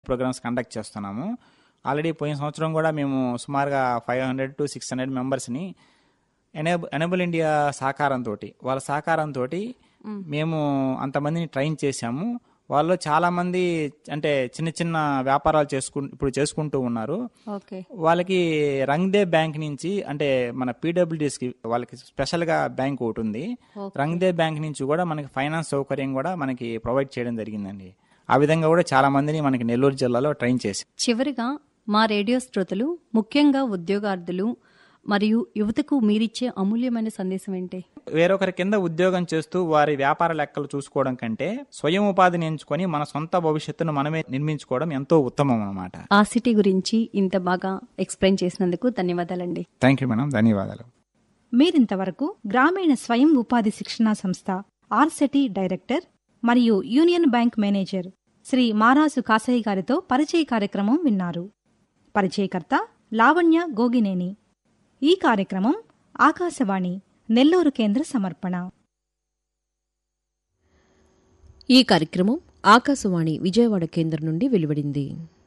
programmes conduct చేస్తున్నాము already పోయిన సంవత్సరం కూడా మేము సుమారుగా five hundred to six hundred మెంబర్స్ని ఎనేబుల్ ఎనేబుల్ ఇండియా సహకారంతో వాళ్ళ సహకారంతో మేము అంతమందిని ట్రైన్ చేశాము వాళ్ళు చాలా మంది అంటే చిన్న చిన్న వ్యాపారాలు చేసుకు ఇప్పుడు చేసుకుంటూ ఉన్నారు ఓకే వాళ్ళకి రంగ్దే బ్యాంక్ నుంచి అంటే మన PWDs కి వాళ్ళకి స్పెషల్ గా బ్యాంక్ ఒకటి ఉంది రంగ్దే బ్యాంక్ నుంచి కూడా మనకి ఫైనాన్స్ సౌకర్యం కూడా మనకి ప్రొవైడ్ చేయడం జరిగిందండి ఆ విధంగా కూడా చాలా మందిని మనకి నెల్లూరు జిల్లాలో ట్రైన్ చేసి చివరిగా మా రేడియో శ్రోతలు ముఖ్యంగా ఉద్యోగార్థులు మరియు యువతకు మీరిచ్చే అమూల్యమైన సందేశం ఏంటి వేరొకరి కింద ఉద్యోగం చేస్తూ వారి వ్యాపార లెక్కలు చూసుకోవడం కంటే స్వయం ఉపాధిని ఎంచుకొని మన సొంత భవిష్యత్తును మనమే నిర్మించుకోవడం ఎంతో ఉత్తమం అన్నమాట ఆ సిటీ గురించి ఇంత బాగా ఎక్స్ప్లెయిన్ చేసినందుకు ధన్యవాదాలండి థ్యాంక్ యూ మేడం ధన్యవాదాలు మీరింతవరకు గ్రామీణ స్వయం ఉపాధి శిక్షణా సంస్థ ఆర్సెటి డైరెక్టర్ మరియు Union Bank manager Shri Marasu Kasaiah గారితో పరిచయ కార్యక్రమం విన్నారు పరిచయకర్త లావణ్య గోగినేని ఈ కార్యక్రమం ఆకాశవాణి నెల్లూరు కేంద్ర సమర్పణ ఈ కార్యక్రమం ఆకాశవాణి విజయవాడ కేంద్రం నుండి వెలువడింది